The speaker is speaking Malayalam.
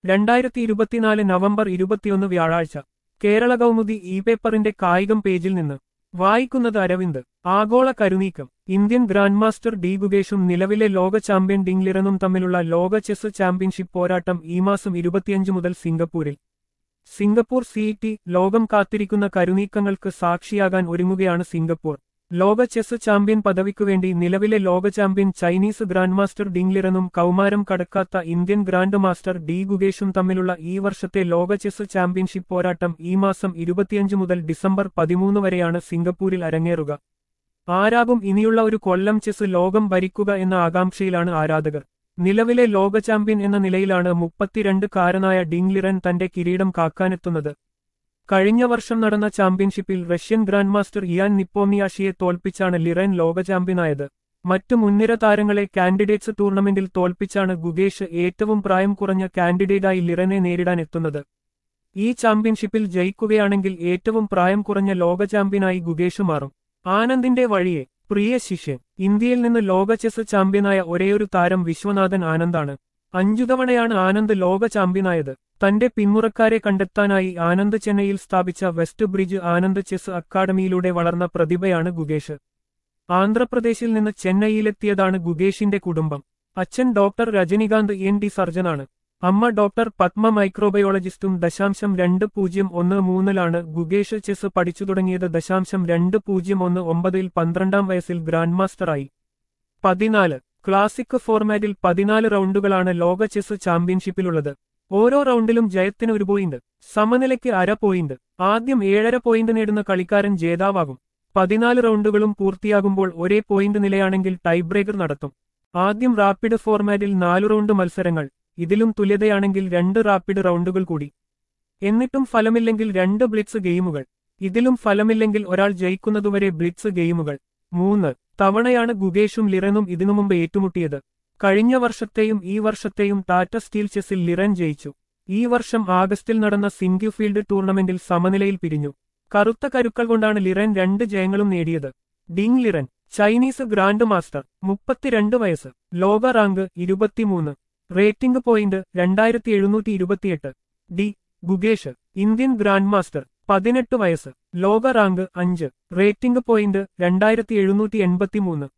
രണ്ടായിരത്തി ഇരുപത്തിനാല് നവംബർ ഇരുപത്തിയൊന്ന് വ്യാഴാഴ്ച കേരള കൗമുദി ഇ പേപ്പറിന്റെ കായികം പേജിൽ നിന്ന് വായിക്കുന്നത് അരവിന്ദ് ആഗോള കരുനീക്കം ഇന്ത്യൻ ഗ്രാൻഡ് മാസ്റ്റർ ഡി ഗുഗേഷും നിലവിലെ ലോക ചാമ്പ്യൻ ഡിംഗ്ലിറനും തമ്മിലുള്ള ലോക ചെസ് ചാമ്പ്യൻഷിപ്പ് പോരാട്ടം ഈ മാസം ഇരുപത്തിയഞ്ച് മുതൽ സിംഗപ്പൂരിൽ സിംഗപ്പൂർ സിഇടി ലോകം കാത്തിരിക്കുന്ന കരുനീക്കങ്ങൾക്ക് സാക്ഷിയാകാൻ ഒരുങ്ങുകയാണ് സിംഗപ്പൂർ ലോക ചെസ് ചാമ്പ്യൻ പദവിക്കുവേണ്ടി നിലവിലെ ലോക ചാമ്പ്യൻ ചൈനീസ് ഗ്രാൻഡ് മാസ്റ്റർ ഡിംഗ്ലിറനും കൗമാരം കടക്കാത്ത ഇന്ത്യൻ ഗ്രാൻഡ് മാസ്റ്റർ ഡി ഗുഗേഷും തമ്മിലുള്ള ഈ വർഷത്തെ ലോക ചെസ് ചാമ്പ്യൻഷിപ്പ് പോരാട്ടം ഈ മാസം ഇരുപത്തിയഞ്ച് മുതൽ ഡിസംബർ പതിമൂന്ന് വരെയാണ് സിംഗപ്പൂരിൽ അരങ്ങേറുക ആരാകും ഇനിയുള്ള ഒരു കൊല്ലം ചെസ് ലോകം ഭരിക്കുക എന്ന ആകാംക്ഷയിലാണ് ആരാധകർ നിലവിലെ ലോക ചാമ്പ്യൻ എന്ന നിലയിലാണ് മുപ്പത്തിരണ്ട് കാരനായ ഡിംഗ്ലിറൻ തന്റെ കിരീടം കാക്കാനെത്തുന്നത് കഴിഞ്ഞ വർഷം നടന്ന ചാമ്പ്യൻഷിപ്പിൽ റഷ്യൻ ഗ്രാൻഡ് മാസ്റ്റർ ഇയാൻ നിപ്പോമിയാഷിയെ തോൽപ്പിച്ചാണ് ലിറൻ ലോക ചാമ്പ്യനായത് മറ്റു മുൻനിര താരങ്ങളെ കാൻഡിഡേറ്റ്സ് ടൂർണമെന്റിൽ തോൽപ്പിച്ചാണ് ഗുഗേഷ് ഏറ്റവും പ്രായം കുറഞ്ഞ കാൻഡിഡേറ്റായി ലിറനെ നേരിടാനെത്തുന്നത് ഈ ചാമ്പ്യൻഷിപ്പിൽ ജയിക്കുകയാണെങ്കിൽ ഏറ്റവും പ്രായം കുറഞ്ഞ ലോക ചാമ്പ്യനായി ഗുഗേഷ് മാറും ആനന്ദിന്റെ വഴിയെ പ്രിയ ശിഷ്യൻ ഇന്ത്യയിൽ നിന്ന് ലോക ചെസ് ചാമ്പ്യനായ ഒരേയൊരു താരം വിശ്വനാഥൻ ആനന്ദാണ് അഞ്ചു തവണയാണ് ആനന്ദ് ലോക ചാമ്പ്യനായത് തന്റെ പിന്മുറക്കാരെ കണ്ടെത്താനായി ആനന്ദ് ചെന്നൈയിൽ സ്ഥാപിച്ച വെസ്റ്റ് ബ്രിഡ്ജ് ആനന്ദ് ചെസ് അക്കാദമിയിലൂടെ വളർന്ന പ്രതിഭയാണ് ഗുഗേഷ് ആന്ധ്രാപ്രദേശിൽ നിന്ന് ചെന്നൈയിലെത്തിയതാണ് ഗുഗേഷിന്റെ കുടുംബം അച്ഛൻ ഡോക്ടർ രജനികാന്ത് എൻ ഡി സർജനാണ് അമ്മ ഡോക്ടർ പത്മ മൈക്രോബയോളജിസ്റ്റും ദശാംശം രണ്ട് പൂജ്യം ഒന്ന് മൂന്നിലാണ് ഗുഗേഷ് ചെസ് പഠിച്ചു തുടങ്ങിയത് ദശാംശം രണ്ട് പൂജ്യം ഒന്ന് ഒമ്പതിൽ പന്ത്രണ്ടാം വയസ്സിൽ ഗ്രാൻഡ് മാസ്റ്ററായി പതിനാല് ക്ലാസിക് ഫോർമാറ്റിൽ പതിനാല് റൗണ്ടുകളാണ് ലോക ചെസ് ചാമ്പ്യൻഷിപ്പിലുള്ളത് ഓരോ റൗണ്ടിലും ജയത്തിന് ഒരു പോയിന്റ് സമനിലയ്ക്ക് അര പോയിന്റ് ആദ്യം ഏഴര പോയിന്റ് നേടുന്ന കളിക്കാരൻ ജേതാവാകും പതിനാല് റൗണ്ടുകളും പൂർത്തിയാകുമ്പോൾ ഒരേ പോയിന്റ് നിലയാണെങ്കിൽ ടൈബ്രേക്കർ നടത്തും ആദ്യം റാപ്പിഡ് ഫോർമാറ്റിൽ നാലു റൗണ്ട് മത്സരങ്ങൾ ഇതിലും തുല്യതയാണെങ്കിൽ രണ്ട് റാപ്പിഡ് റൗണ്ടുകൾ കൂടി എന്നിട്ടും ഫലമില്ലെങ്കിൽ രണ്ട് ബ്ലിറ്റ്സ് ഗെയിമുകൾ ഇതിലും ഫലമില്ലെങ്കിൽ ഒരാൾ ജയിക്കുന്നതുവരെ ബ്ലിറ്റ്സ് ഗെയിമുകൾ മൂന്ന് തവണയാണ് ഗുഗേഷും ലിറനും ഇതിനു മുമ്പ് ഏറ്റുമുട്ടിയത് കഴിഞ്ഞ വർഷത്തെയും ഈ വർഷത്തെയും ടാറ്റ സ്റ്റീൽ ചെസ്സിൽ ലിറൻ ജയിച്ചു ഈ വർഷം ആഗസ്റ്റിൽ നടന്ന സിംഗ്യുഫീൽഡ് ടൂർണമെന്റിൽ സമനിലയിൽ പിരിഞ്ഞു കറുത്ത കരുക്കൾ കൊണ്ടാണ് ലിറൻ രണ്ട് ജയങ്ങളും നേടിയത് Ding Liren Chinese grand master മുപ്പത്തിരണ്ട് വയസ്സ് ലോക റാങ്ക് ഇരുപത്തിമൂന്ന് റേറ്റിംഗ് പോയിന്റ് രണ്ടായിരത്തി എഴുന്നൂറ്റി ഇരുപത്തിയെട്ട് D Gukesh Indian grand master പതിനെട്ട് വയസ്സ് ലോക റാങ്ക് അഞ്ച് റേറ്റിംഗ് പോയിന്റ് രണ്ടായിരത്തി എഴുന്നൂറ്റി എൺപത്തിമൂന്ന്